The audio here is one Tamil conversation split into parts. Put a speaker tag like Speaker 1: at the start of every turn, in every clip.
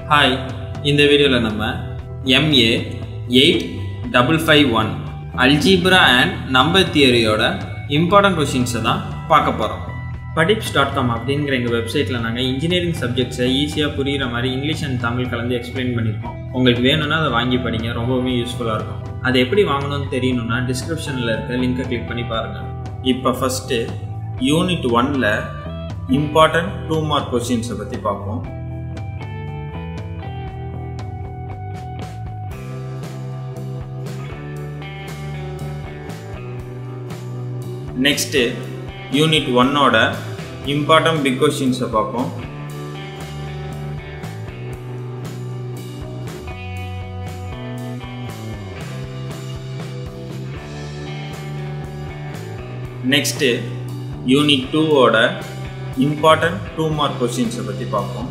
Speaker 1: ஹாய் இந்த வீடியோவில் நம்ம MA eight double five one algebra and number தியரியோட இம்பார்ட்டன்ட் கொஷின்ஸை தான் பார்க்க போகிறோம் படிப்ஸ் டாட் காம் அப்படிங்கிற எங்கள் வெப்சைட்டில் நாங்கள் இன்ஜினியரிங் சப்ஜெக்ட்ஸை ஈஸியாக புரிகிற மாதிரி இங்கிலீஷ் அண்ட் தமிழ் கலந்து எக்ஸ்பிளைன் பண்ணியிருக்கோம் உங்களுக்கு வேணும்னா அதை வாங்கி படிங்க ரொம்பவுமே யூஸ்ஃபுல்லாக இருக்கும் அதை எப்படி வாங்கணும்னு தெரியணும்னா டிஸ்கிரிப்ஷனில் இருக்க லிங்கை கிளிக் பண்ணி பாருங்கள் இப்போ ஃபஸ்ட்டு யூனிட் ஒன்ல இம்பார்ட்டன்ட் டூ மார்க் கொஷின்ஸை பற்றி பார்ப்போம் நெக்ஸ்ட்டு யூனிட் ஒன்னோட இம்பார்ட்டன்ட் பிக் கொஷின்ஸை பார்ப்போம் நெக்ஸ்ட்டு யூனிட் டூவோட இம்பார்ட்டன்ட் டூ மார்க் கொஷின்ஸை பற்றி பார்ப்போம்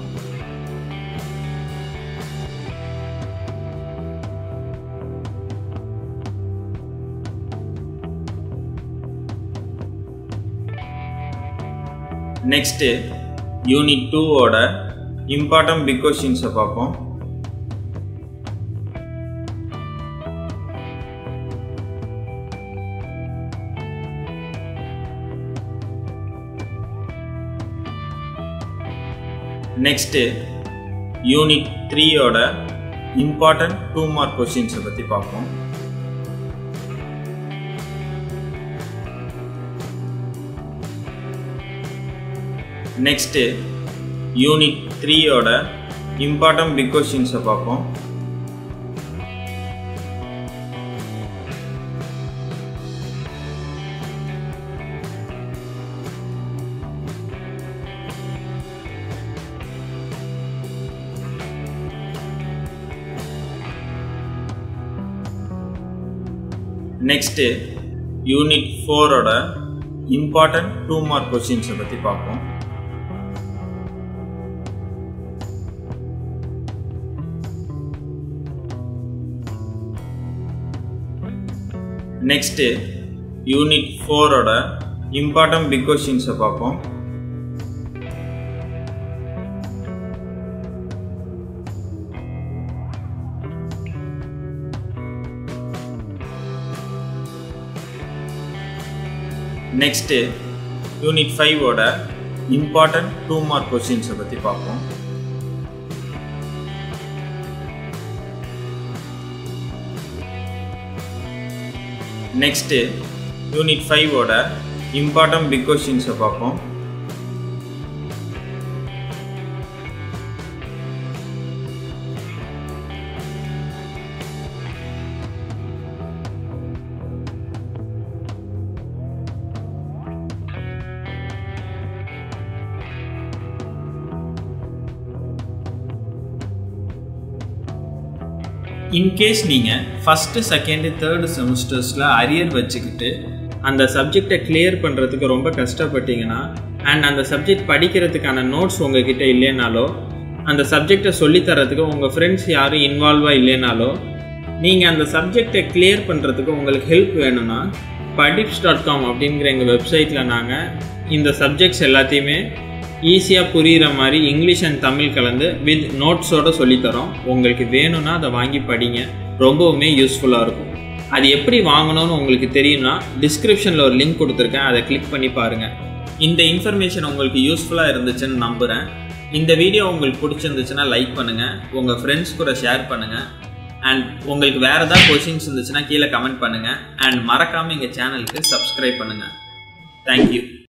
Speaker 1: நெக்ஸ்ட்டு யூனிட் டூவோட இம்பார்ட்டன்ட் பிக் கொஷின்ஸை பார்ப்போம் நெக்ஸ்ட்டு யூனிட் த்ரீயோட இம்பார்ட்டன்ட் டூ மார்க் கொஷின்ஸை பற்றி பார்ப்போம் நெக்ஸ்ட்டு யூனிட் த்ரீயோட இம்பார்ட்டன்ட் பிக் கொஷின்ஸை பார்ப்போம் நெக்ஸ்ட்டு யூனிட் ஃபோரோட இம்பார்ட்டன்ட் டூ மார்க் கொஷின்ஸை பற்றி பார்ப்போம் நெக்ஸ்ட்டு யூனிட் ஃபோரோட இம்பார்ட்டன்ட் பிக் கொஷின்ஸை பார்ப்போம் நெக்ஸ்ட்டு யூனிட் ஃபைவோட இம்பார்ட்டன்ட் டூ மார்க் கொஷின்ஸை பற்றி பார்ப்போம் நெக்ஸ்ட்டு யூனிட் ஃபைவோட இம்பார்ட்டன்ட் பிக் கொஷின்ஸை பார்ப்போம் இன்கேஸ் நீங்கள் ஃபஸ்ட்டு செகண்டு தேர்டு செமஸ்டர்ஸில் அரியர் வச்சுக்கிட்டு அந்த சப்ஜெக்டை கிளியர் பண்ணுறதுக்கு ரொம்ப கஷ்டப்பட்டீங்கன்னா அண்ட் அந்த சப்ஜெக்ட் படிக்கிறதுக்கான நோட்ஸ் உங்ககிட்ட இல்லைனாலோ அந்த சப்ஜெக்டை சொல்லித்தரத்துக்கு உங்கள் ஃப்ரெண்ட்ஸ் யாரும் இன்வால்வாக இல்லைனாலோ நீங்கள் அந்த சப்ஜெக்டை கிளியர் பண்ணுறதுக்கு உங்களுக்கு ஹெல்ப் வேணும்னா படிப்ஸ் டாட் காம் அப்படிங்கிற எங்கள் வெப்சைட்டில் நாங்கள் இந்த சப்ஜெக்ட்ஸ் எல்லாத்தையுமே ஈஸியாக புரிகிற மாதிரி இங்கிலீஷ் அண்ட் தமிழ் கலந்து வித் நோட்ஸோடு சொல்லித்தரோம் உங்களுக்கு வேணும்னா அதை வாங்கி படிங்க ரொம்பவுமே யூஸ்ஃபுல்லாக இருக்கும் அது எப்படி வாங்கணும்னு உங்களுக்கு தெரியும்னா டிஸ்கிரிப்ஷனில் ஒரு லிங்க் கொடுத்துருக்கேன் அதை கிளிக் பண்ணி பாருங்கள் இந்த இன்ஃபர்மேஷன் உங்களுக்கு யூஸ்ஃபுல்லாக இருந்துச்சுன்னு நம்புகிறேன் இந்த வீடியோ உங்களுக்கு பிடிச்சிருந்துச்சுன்னா லைக் பண்ணுங்கள் உங்கள் ஃப்ரெண்ட்ஸ் கூட ஷேர் பண்ணுங்கள் அண்ட் உங்களுக்கு வேறு ஏதாவது கொஷின்ஸ் இருந்துச்சுன்னா கீழே கமெண்ட் பண்ணுங்கள் அண்ட் மறக்காமல் எங்கள் சேனலுக்கு சப்ஸ்கிரைப் பண்ணுங்கள் தேங்க்யூ